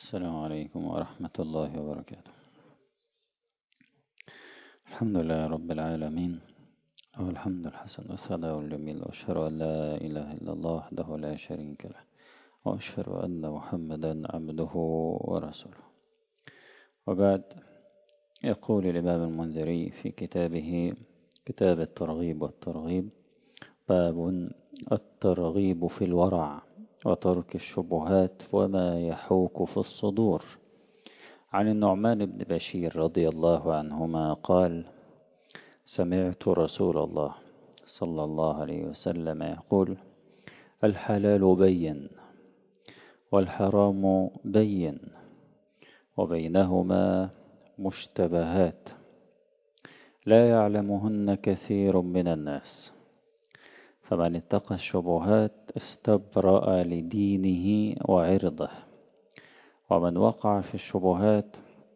السلام عليكم ورحمة الله وبركاته الحمد لله رب العالمين له الحمد الحسن والثناء الجميل وأشهد أن لا إله إلا الله وحده لا شريك له وأشهد أن محمدا عبده ورسوله وبعد يقول الإمام المنذري في كتابه كتاب الترغيب والترغيب باب الترغيب في الورع وترك الشبهات وما يحوك في الصدور عن النعمان بن بشير رضي الله عنهما قال سمعت رسول الله صلى الله عليه وسلم يقول الحلال بين والحرام بين وبينهما مشتبهات لا يعلمهن كثير من الناس فمن اتقى الشبهات استبرأ لدينه وعرضه ومن وقع في الشبهات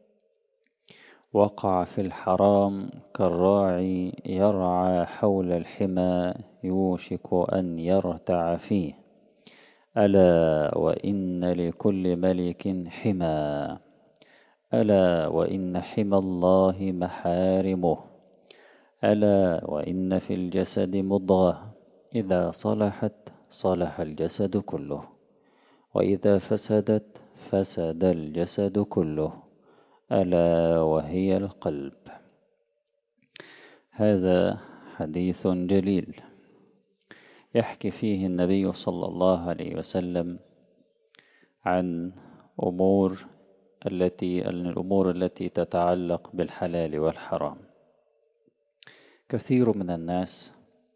وقع في الحرام كالراعي يرعى حول الحمى يوشك أن يرتع فيه ألا وإن لكل ملك حمى ألا وإن حمى الله محارمه ألا وإن في الجسد مضغة إذا صلحت صلح الجسد كله وإذا فسدت فسد الجسد كله ألا وهي القلب هذا حديث جليل يحكي فيه النبي صلى الله عليه وسلم عن أمور التي الأمور التي تتعلق بالحلال والحرام كثير من الناس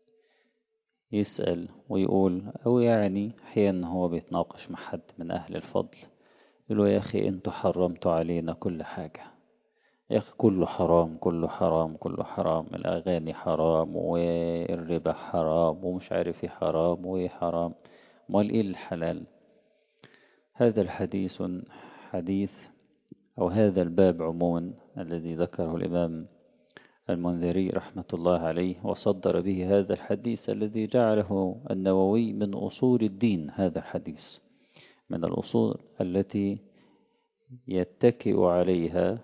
يسأل ويقول أو يعني أحيانا هو بيتناقش مع حد من أهل الفضل يقول له يا أخي أنتوا حرمتوا علينا كل حاجة يا أخي كله حرام كله حرام كله حرام الأغاني حرام والربا حرام ومش عارف ايه حرام وايه حرام امال ايه الحلال هذا الحديث حديث أو هذا الباب عموما الذي ذكره الإمام المنذري رحمة الله عليه وصدر به هذا الحديث الذي جعله النووي من أصول الدين هذا الحديث من الأصول التي يتكئ عليها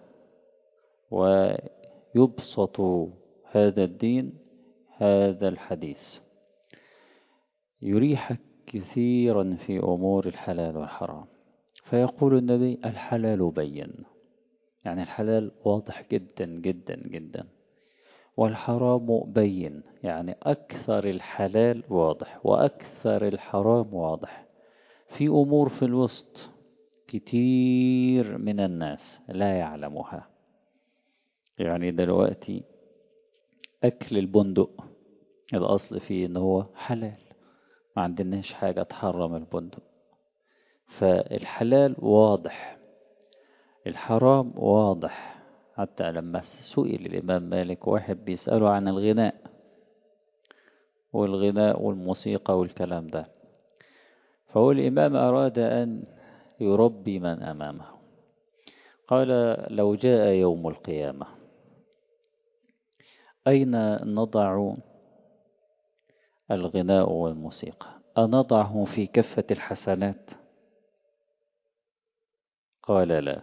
ويبسط هذا الدين هذا الحديث يريحك كثيرا في أمور الحلال والحرام فيقول النبي الحلال بين يعني الحلال واضح جدا جدا جدا والحرام بين يعني أكثر الحلال واضح وأكثر الحرام واضح في أمور في الوسط كتير من الناس لا يعلمها يعني دلوقتي أكل البندق الأصل فيه إن هو حلال ما عندناش حاجة تحرم البندق فالحلال واضح الحرام واضح حتى لما سئل الإمام مالك واحد بيسأله عن الغناء والغناء والموسيقى والكلام ده فهو الإمام أراد أن يربي من أمامه قال لو جاء يوم القيامة أين نضع الغناء والموسيقى أنضعه في كفة الحسنات قال لا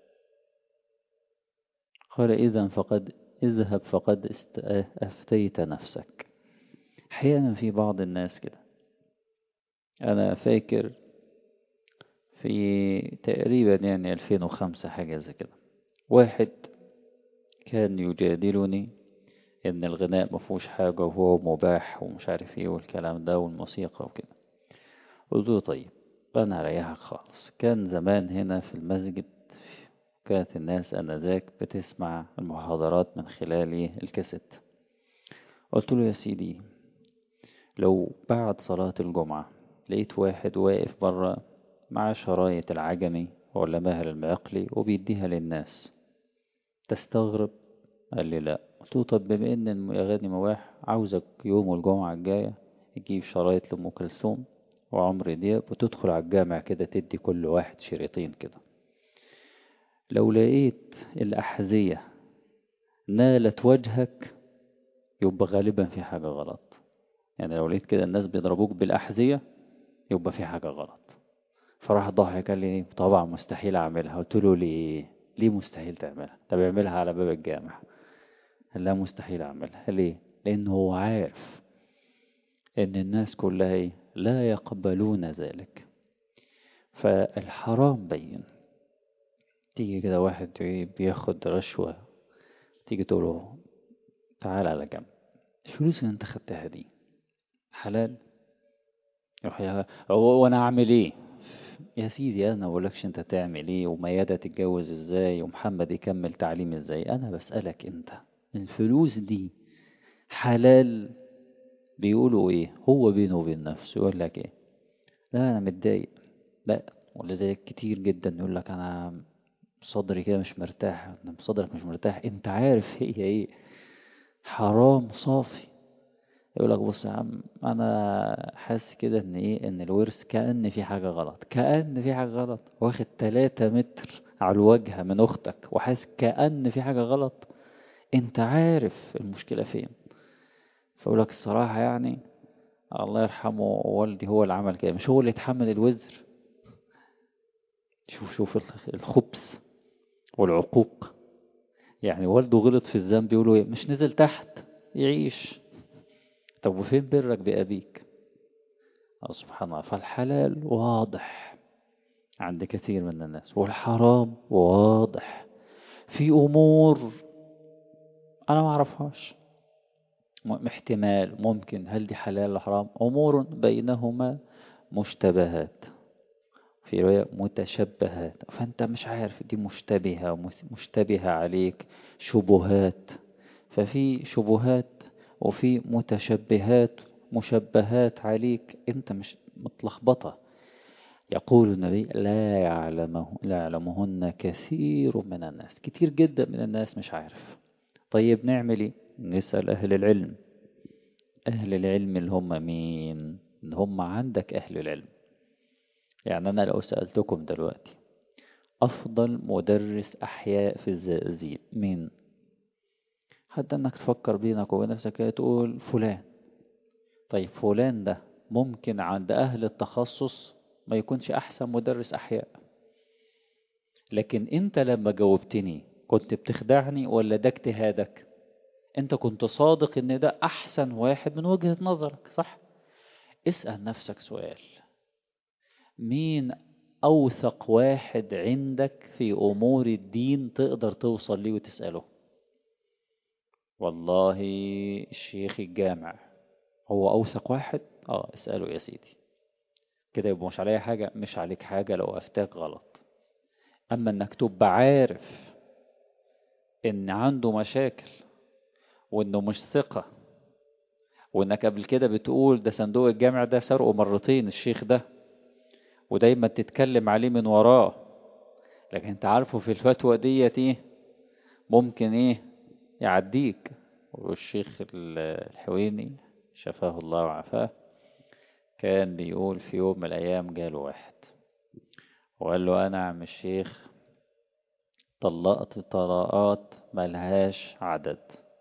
قال إذا فقد اذهب فقد أفتيت نفسك أحيانا في بعض الناس كده أنا فاكر في تقريبا يعني 2005 حاجة زي كده واحد كان يجادلني إن الغناء مفهوش حاجة وهو مباح ومش عارف إيه والكلام ده والموسيقى وكده قلت له طيب أنا أريحك خالص كان زمان هنا في المسجد كانت الناس أنذاك بتسمع المحاضرات من خلال الكاسيت قلت له يا سيدي لو بعد صلاة الجمعة لقيت واحد واقف برا مع شرايط العجمي ولا ماهر المعقلي وبيديها للناس تستغرب قال لي لا قلت له طب بما ان الاغاني مباح عاوزك يوم الجمعة الجاية تجيب شرايط لأم كلثوم وعمرو دياب وتدخل على الجامع كده تدي كل واحد شريطين كده لو لقيت الأحذية نالت وجهك يبقى غالبا في حاجة غلط يعني لو لقيت كده الناس بيضربوك بالأحذية يبقى في حاجة غلط فراح ضحك قال لي طبعا مستحيل اعملها قلت له ليه ليه مستحيل تعملها طب اعملها على باب الجامع قال لا مستحيل اعملها ليه لانه هو عارف ان الناس كلها ايه لا يقبلون ذلك فالحرام بين تيجي كده واحد بياخد رشوة تيجي تقول له تعال على جنب الفلوس اللي انت خدتها دي حلال يروح وانا اعمل ايه يا سيدي انا بقولكش انت تعمل ايه وميادة تتجوز ازاي ومحمد يكمل تعليم ازاي انا بسألك انت الفلوس دي حلال بيقولوا ايه هو بينه وبين نفسه يقول لك ايه لا انا متضايق لا ولذلك كتير جدا يقول لك انا صدري كده مش مرتاح انا صدرك مش مرتاح انت عارف هي ايه حرام صافي يقول لك بص يا عم انا حاسس كده ان ايه ان الورث كأن في حاجة غلط كأن في حاجة غلط واخد 3 متر على الوجه من اختك وحاسس كأن في حاجة غلط انت عارف المشكلة فين فيقول لك الصراحة يعني الله يرحمه والدي هو اللي عمل كده مش هو اللي اتحمل الوزر شوف شوف الخبث والعقوق يعني والده غلط في الذنب يقولوا ايه مش نزل تحت يعيش طب وفين برك بأبيك سبحان الله فالحلال واضح عند كثير من الناس والحرام واضح في أمور أنا ما أعرفهاش احتمال ممكن هل دي حلال ولا حرام أمور بينهما مشتبهات في رواية متشبهات فأنت مش عارف دي مشتبهة مشتبهة عليك شبهات ففي شبهات وفي متشبهات مشبهات عليك أنت مش متلخبطة يقول النبي لا يعلمه لا يعلمهن كثير من الناس كتير جدا من الناس مش عارف طيب نعمل ايه نسأل أهل العلم أهل العلم اللي هم مين اللي هم عندك أهل العلم يعني أنا لو سألتكم دلوقتي أفضل مدرس أحياء في الزقازيق مين حتى أنك تفكر بينك وبين نفسك تقول فلان طيب فلان ده ممكن عند أهل التخصص ما يكونش أحسن مدرس أحياء لكن أنت لما جاوبتني كنت بتخدعني ولا ده اجتهادك أنت كنت صادق إن ده أحسن واحد من وجهة نظرك صح اسأل نفسك سؤال مين أوثق واحد عندك في أمور الدين تقدر توصل ليه وتسأله والله الشيخ الجامع هو أوثق واحد اه اسأله يا سيدي كده يبقى مش عليا حاجة مش عليك حاجة لو أفتاك غلط أما إنك تبقى عارف إن عنده مشاكل وإنه مش ثقة وإنك قبل كده بتقول ده صندوق الجامع ده سرقه مرتين الشيخ ده ودايما تتكلم عليه من وراه لكن انت عارفه في الفتوى ديت ايه ممكن ايه يعديك والشيخ الحويني شفاه الله وعافاه كان بيقول في يوم من الأيام جاله واحد وقال له أنا عم الشيخ طلقت طلاقات ملهاش عدد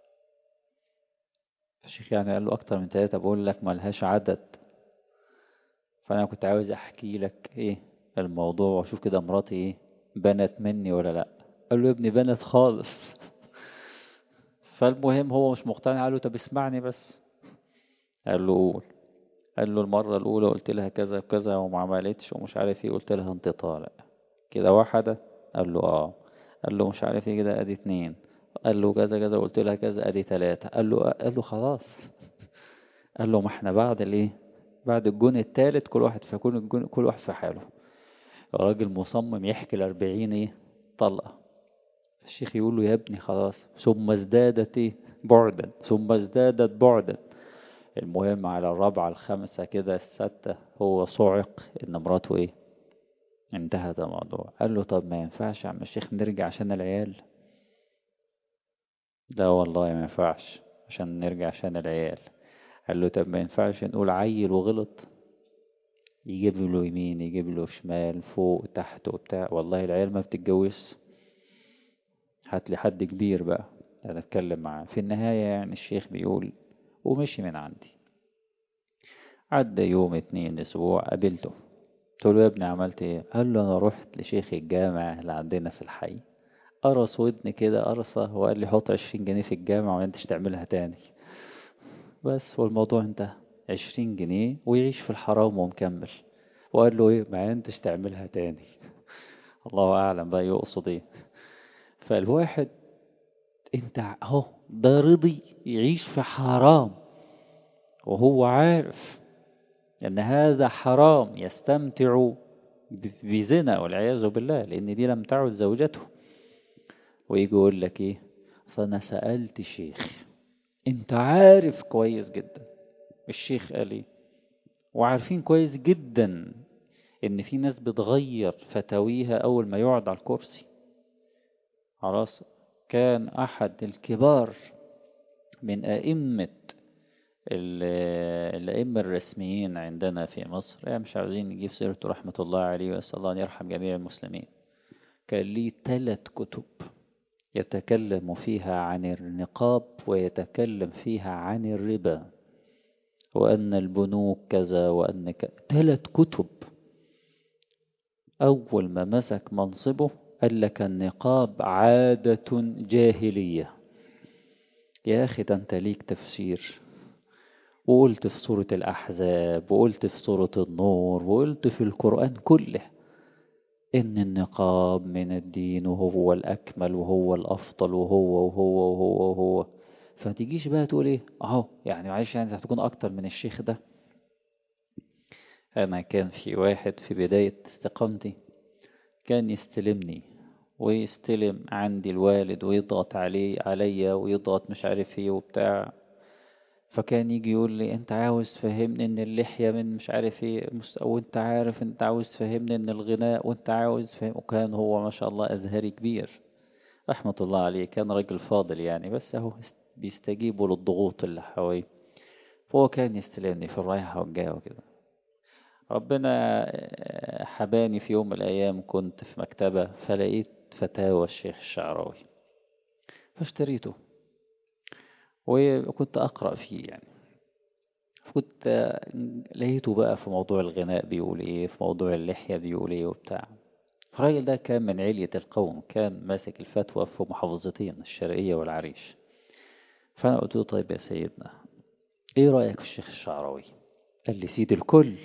الشيخ يعني قال له أكتر من ثلاثة بقول لك ملهاش عدد فأنا كنت عاوز أحكي لك إيه الموضوع وأشوف كده مراتي إيه بنت مني ولا لأ قال له يا ابني بنت خالص فالمهم هو مش مقتنع قال له طب اسمعني بس قال له قول قال له المرة الأولى قلت لها كذا وكذا وما عملتش ومش عارف ايه قلت لها انت طالق كده واحدة قال له اه قال له مش عارف ايه كده ادي اتنين قال له كذا كذا قلت لها كذا ادي تلاتة قال له قال له خلاص قال له ما احنا بعد الايه بعد الجون التالت كل واحد فيكون الجون كل واحد في حاله الراجل مصمم يحكي الأربعين ايه طلقة الشيخ يقول له يا ابني خلاص ثم ازدادت ايه بعدا ثم ازدادت بعدا المهم على الرابعة الخامسة كده الستة هو صعق إن مراته إيه انتهى الموضوع قال له طب ما ينفعش يا عم الشيخ نرجع عشان العيال لا والله ما ينفعش عشان نرجع عشان العيال قال له طب ما ينفعش نقول عيل وغلط يجيب له يمين يجيب له شمال فوق تحت وبتاع والله العيال ما بتتجوز هات لي حد كبير بقى انا اتكلم معاه في النهاية يعني الشيخ بيقول ومشي من عندي عدى يوم اتنين اسبوع قابلته قلت له يا ابني عملت ايه قال له انا رحت لشيخ الجامع اللي عندنا في الحي قرص ودني كده قرصة وقال لي حط عشرين جنيه في الجامع وما انتش تعملها تاني بس والموضوع انتهى عشرين جنيه ويعيش في الحرام ومكمل وقال له ايه ما انتش تعملها تاني الله اعلم بقى يقصد ايه فالواحد انت اهو ده رضي يعيش في حرام وهو عارف ان هذا حرام يستمتع بزنا والعياذ بالله لان دي لم تعد زوجته ويجي يقول لك ايه اصل انا سالت شيخ انت عارف كويس جدا الشيخ قال ايه وعارفين كويس جدا ان في ناس بتغير فتاويها اول ما يقعد على الكرسي خلاص كان احد الكبار من ائمه الائمه الرسميين عندنا في مصر يعني مش عاوزين نجيب سيرته رحمه الله عليه واسال الله ان يرحم جميع المسلمين كان ليه ثلاث كتب يتكلم فيها عن النقاب ويتكلم فيها عن الربا وأن البنوك كذا وأن ك... ثلاث كتب أول ما مسك منصبه قال لك النقاب عادة جاهلية يا أخي ده أنت ليك تفسير وقلت في سورة الأحزاب وقلت في سورة النور وقلت في القرآن كله إن النقاب من الدين وهو الأكمل وهو الأفضل وهو وهو وهو وهو فتجيش بقى تقول إيه أهو يعني معلش يعني هتكون أكتر من الشيخ ده أنا كان في واحد في بداية استقامتي كان يستلمني ويستلم عندي الوالد ويضغط عليه عليا ويضغط مش عارف ايه وبتاع فكان يجي يقول لي انت عاوز تفهمني ان اللحية من مش عارف ايه وانت عارف انت عاوز تفهمني ان الغناء وانت عاوز فهم وكان هو ما شاء الله ازهري كبير رحمة الله عليه كان راجل فاضل يعني بس هو بيستجيبوا للضغوط اللي حواليه فهو كان يستلمني في الرايحة والجاية وكده ربنا حباني في يوم من الأيام كنت في مكتبة فلقيت فتاوى الشيخ الشعراوي فاشتريته وكنت أقرأ فيه يعني كنت لقيته بقى في موضوع الغناء بيقول ايه في موضوع اللحية بيقول ايه وبتاع الراجل ده كان من علية القوم كان ماسك الفتوى في محافظتين الشرقية والعريش فأنا قلت له طيب يا سيدنا ايه رأيك في الشيخ الشعراوي قال لي سيد الكل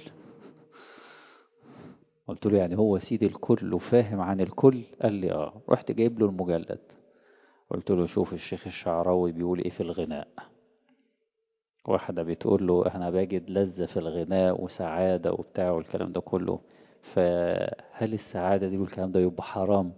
قلت له يعني هو سيد الكل وفاهم عن الكل قال لي اه رحت جايب له المجلد قلت له شوف الشيخ الشعراوي بيقول ايه في الغناء واحدة بتقول له انا بجد لذة في الغناء وسعادة وبتاع والكلام ده كله فهل السعادة دي والكلام ده يبقى حرام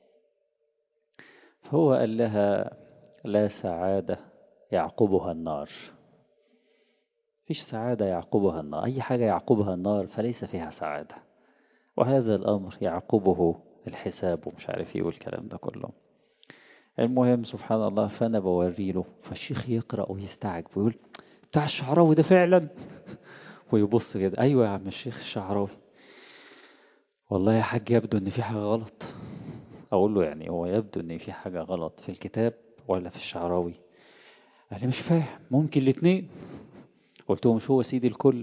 فهو قال لها لا سعادة يعقبها النار فيش سعادة يعقبها النار أي حاجة يعقبها النار فليس فيها سعادة وهذا الأمر يعقبه الحساب ومش عارف ايه والكلام ده كله المهم سبحان الله فأنا بوري له فالشيخ يقرأ ويستعجب ويقول بتاع الشعراوي ده فعلا ويبص كده أيوة يا عم الشيخ الشعراوي والله يا حاج يبدو إن في حاجة غلط أقول له يعني هو يبدو إن في حاجة غلط في الكتاب ولا في الشعراوي قال لي مش فاهم ممكن الاتنين قلت له مش هو سيد الكل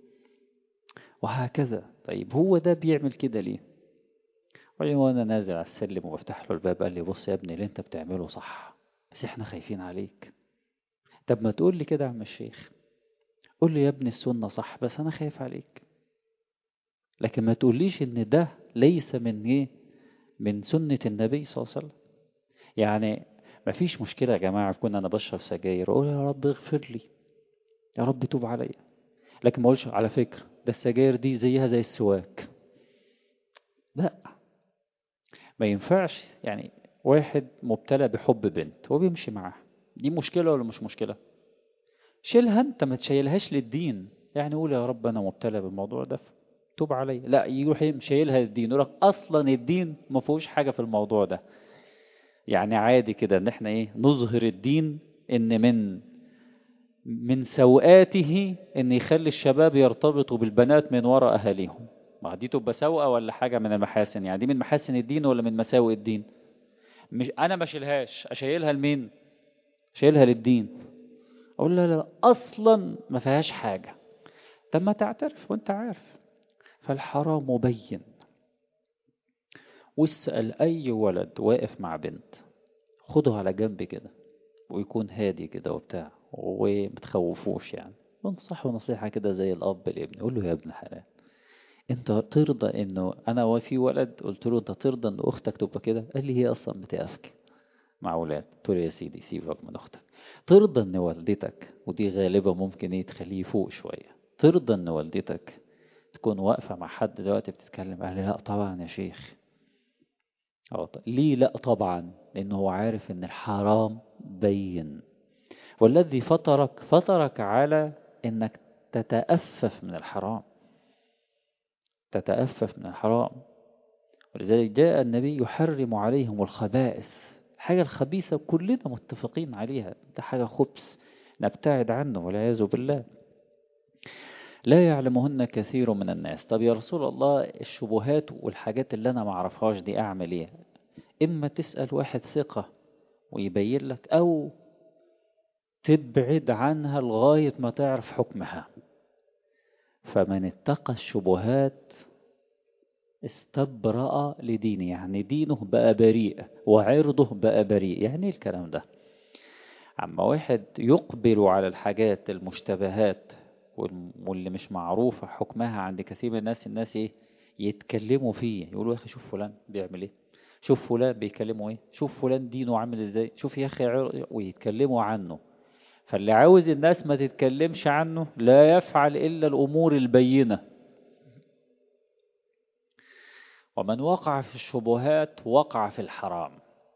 وهكذا طيب هو ده بيعمل كده ليه وبعدين وانا نازل على السلم وبفتح له الباب قال لي بص يا ابني اللي انت بتعمله صح بس احنا خايفين عليك طب ما تقول لي كده يا عم الشيخ قول لي يا ابني السنة صح بس انا خايف عليك لكن ما تقوليش ان ده ليس من ايه من سنة النبي صلى الله عليه وسلم يعني ما فيش مشكلة يا جماعة كنا انا بشرب سجاير اقول يا رب اغفر لي يا رب توب عليا لكن ما اقولش على فكرة ده السجاير دي زيها زي السواك لا ما ينفعش يعني واحد مبتلى بحب بنت هو بيمشي معاها دي مشكلة ولا مش مشكلة شيلها انت ما تشيلهاش للدين يعني قول يا رب انا مبتلى بالموضوع ده توب علي لا يروح شايلها للدين يقول لك اصلا الدين ما فيهوش حاجة في الموضوع ده يعني عادي كده ان احنا ايه نظهر الدين ان من من سوءاته ان يخلي الشباب يرتبطوا بالبنات من وراء اهاليهم ما دي تبقى سوءة ولا حاجة من المحاسن يعني دي من محاسن الدين ولا من مساوئ الدين مش انا ما اشيلهاش اشيلها لمين شايلها للدين اقول لا لا اصلا ما فيهاش حاجة طب ما تعترف وانت عارف فالحرام مبين واسأل أي ولد واقف مع بنت خده على جنب كده ويكون هادي كده وبتاع ومتخوفوش يعني وانصحه نصيحة كده زي الأب لابنه يقول له يا ابن حلال انت ترضى انه انا وفي ولد قلت له انت ترضى ان اختك تبقى كده قال لي هي اصلا بتقفك مع اولاد قلت له يا سيدي سيبك من اختك ترضى ان والدتك ودي غالبا ممكن ايه تخليه يفوق شويه ترضى ان والدتك تكون واقفه مع حد دلوقتي بتتكلم قال لي لا طبعا يا شيخ أو ليه لا طبعا لانه هو عارف ان الحرام بين والذي فطرك فطرك على انك تتأفف من الحرام تتأفف من الحرام ولذلك جاء النبي يحرم عليهم الخبائث الحاجة الخبيثة كلنا متفقين عليها ده حاجة خبث نبتعد عنه والعياذ بالله لا يعلمهن كثير من الناس طب يا رسول الله الشبهات والحاجات اللي أنا معرفهاش دي أعمل إيه إما تسأل واحد ثقة ويبين لك أو تبعد عنها لغاية ما تعرف حكمها فمن اتقى الشبهات استبرأ لدينه يعني دينه بقى بريء وعرضه بقى بريء يعني ايه الكلام ده أما واحد يقبل على الحاجات المشتبهات واللي مش معروفة حكمها عند كثير من الناس الناس ايه يتكلموا فيه يقولوا يا أخي شوف فلان بيعمل ايه شوف فلان بيكلموا ايه شوف فلان دينه عامل ازاي شوف يا أخي ويتكلموا عنه فاللي عاوز الناس ما تتكلمش عنه لا يفعل إلا الأمور البينة ومن وقع في الشبهات وقع في الحرام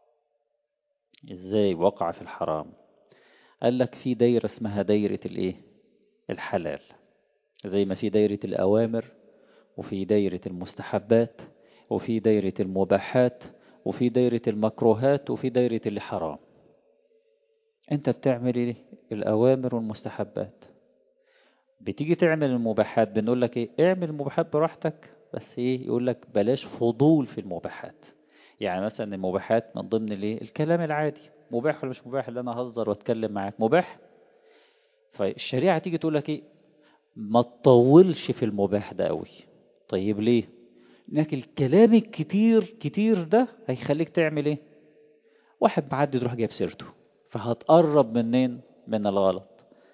ازاي وقع في الحرام قال لك في دايرة اسمها دايرة الايه الحلال زي ما في دايرة الأوامر وفي دايرة المستحبات وفي دايرة المباحات وفي دايرة المكروهات وفي دايرة الحرام انت بتعمل ايه الأوامر والمستحبات بتيجي تعمل المباحات بنقول لك ايه اعمل المباحات براحتك بس ايه يقول لك بلاش فضول في المباحات يعني مثلا المباحات من ضمن الايه الكلام العادي مباح ولا مش مباح اللي انا اهزر واتكلم معاك مباح فالشريعه تيجي تقول لك ايه ما تطولش في المباح ده قوي طيب ليه لكن الكلام الكتير كتير ده هيخليك تعمل ايه واحد معدي تروح جايب سيرته فهتقرب منين من الغلط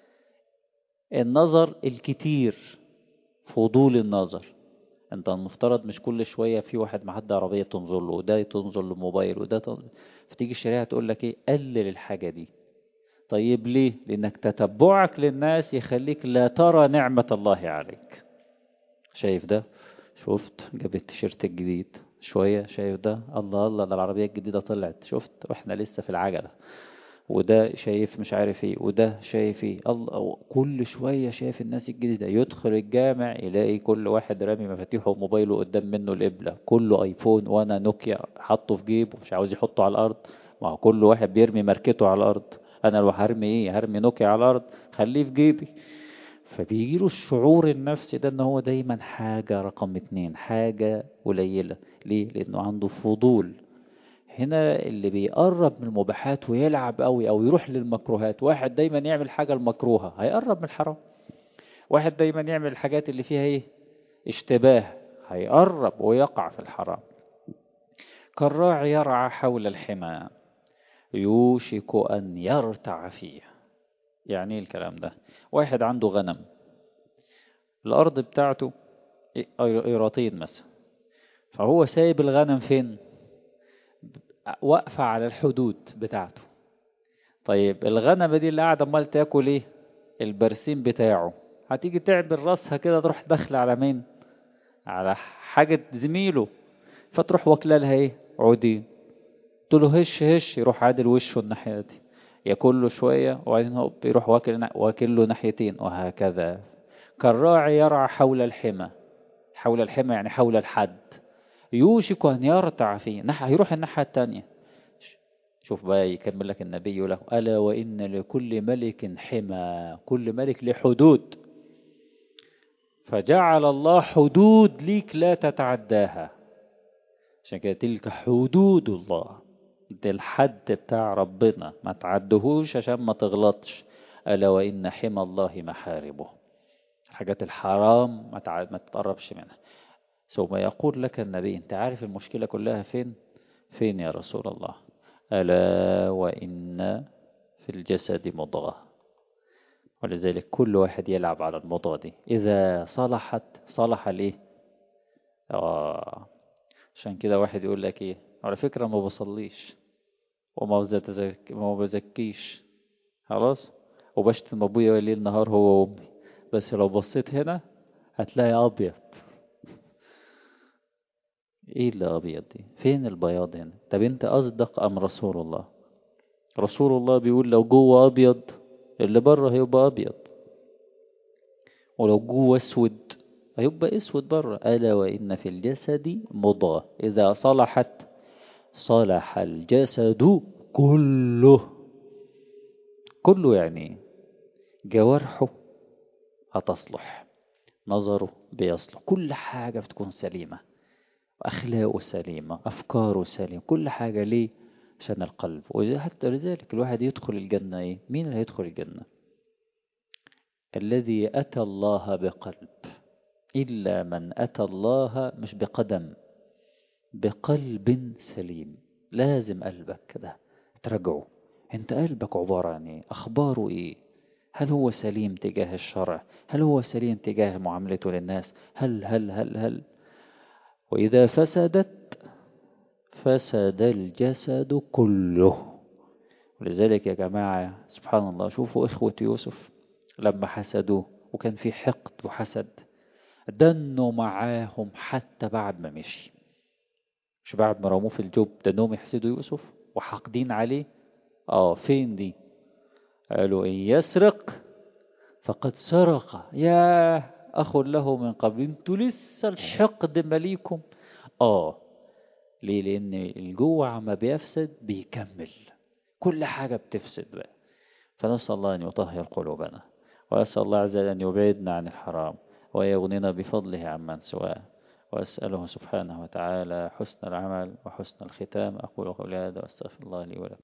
النظر الكتير فضول النظر انت المفترض مش كل شوية في واحد معدي عربية تنظر له وده تنظر للموبايل وده تنظر فتيجي الشريعة تقول لك ايه قلل الحاجة دي طيب ليه لانك تتبعك للناس يخليك لا ترى نعمة الله عليك شايف ده شفت جاب التيشيرت الجديد شوية شايف ده الله الله ده العربية الجديدة طلعت شفت واحنا لسه في العجلة وده شايف مش عارف ايه وده شايف ايه الله كل شوية شايف الناس الجديدة يدخل الجامع يلاقي كل واحد رامي مفاتيحه وموبايله قدام منه القبلة كله ايفون وانا نوكيا حطه في جيبه مش عاوز يحطه على الارض ما هو كل واحد بيرمي ماركته على الارض انا لو هرمي ايه هرمي نوكيا على الارض خليه في جيبي فبيجيله الشعور النفسي ده ان هو دايما حاجة رقم اتنين حاجة قليلة ليه لانه عنده فضول هنا اللي بيقرب من المباحات ويلعب قوي او يروح للمكروهات واحد دايما يعمل حاجة المكروهة هيقرب من الحرام واحد دايما يعمل الحاجات اللي فيها ايه اشتباه هيقرب ويقع في الحرام كالراعي يرعى حول الحمى يوشك أن يرتع فيه يعني ايه الكلام ده واحد عنده غنم الأرض بتاعته قيراطين مثلا فهو سايب الغنم فين واقفة على الحدود بتاعته طيب الغنمة دي اللي قاعدة امال تاكل ايه البرسيم بتاعه هتيجي تعبر راسها كده تروح داخلة على مين على حاجة زميله فتروح واكلة لها ايه عودين تقول له هش هش يروح عادل وشه الناحية دي ياكل له شوية وبعدين هو يروح واكل واكل له ناحيتين وهكذا كالراعي يرعى حول الحمى حول الحمى يعني حول الحد يوشك أن يرتع فيه نح هيروح الناحية التانية شوف بقى يكمل لك النبي له ألا وإن لكل ملك حمى كل ملك له حدود فجعل الله حدود ليك لا تتعداها عشان كده تلك حدود الله ده الحد بتاع ربنا ما تعدهوش عشان ما تغلطش ألا وإن حمى الله محاربه الحاجات الحرام ما, تع... ما تقربش منها ثم يقول لك النبي انت عارف المشكلة كلها فين فين يا رسول الله ألا وإن في الجسد مضغة ولذلك كل واحد يلعب على المضغة دي إذا صلحت صلح ليه آه عشان كده واحد يقول لك إيه على فكرة ما بصليش وما بزك... ما بزكيش خلاص وبشتم أبويا ليل نهار هو وأمي بس لو بصيت هنا هتلاقي أبيض ايه اللي ابيض دي فين البياض هنا طب انت اصدق ام رسول الله رسول الله بيقول لو جوه ابيض اللي بره هيبقى ابيض ولو جوه اسود هيبقى اسود بره الا وان في الجسد مضغه اذا صلحت صلح الجسد كله كله يعني جوارحه هتصلح نظره بيصلح كل حاجه بتكون سليمه أخلاقه سليمة أفكاره سليمة كل حاجة ليه عشان القلب وحتى لذلك الواحد يدخل الجنة إيه مين اللي هيدخل الجنة الذي أتى الله بقلب إلا من أتى الله مش بقدم بقلب سليم لازم قلبك ده ترجعه انت قلبك عبارة عن ايه اخباره ايه هل هو سليم تجاه الشرع هل هو سليم تجاه معاملته للناس هل هل هل هل وإذا فسدت فسد الجسد كله ولذلك يا جماعة سبحان الله شوفوا إخوة يوسف لما حسدوه وكان في حقد وحسد دنوا معاهم حتى بعد ما مشي مش بعد ما رموه في الجب دنهم يحسدوا يوسف وحاقدين عليه اه فين دي قالوا إن يسرق فقد سرق يا أخ له من قبل انتوا لسه الحقد مليكم آه ليه لأن الجوع عما بيفسد بيكمل كل حاجة بتفسد بقى فنسأل الله أن يطهر قلوبنا وأسأل الله عز وجل أن يبعدنا عن الحرام ويغنينا بفضله عمن سواه وأسأله سبحانه وتعالى حسن العمل وحسن الختام أقول قولي هذا وأستغفر الله لي ولكم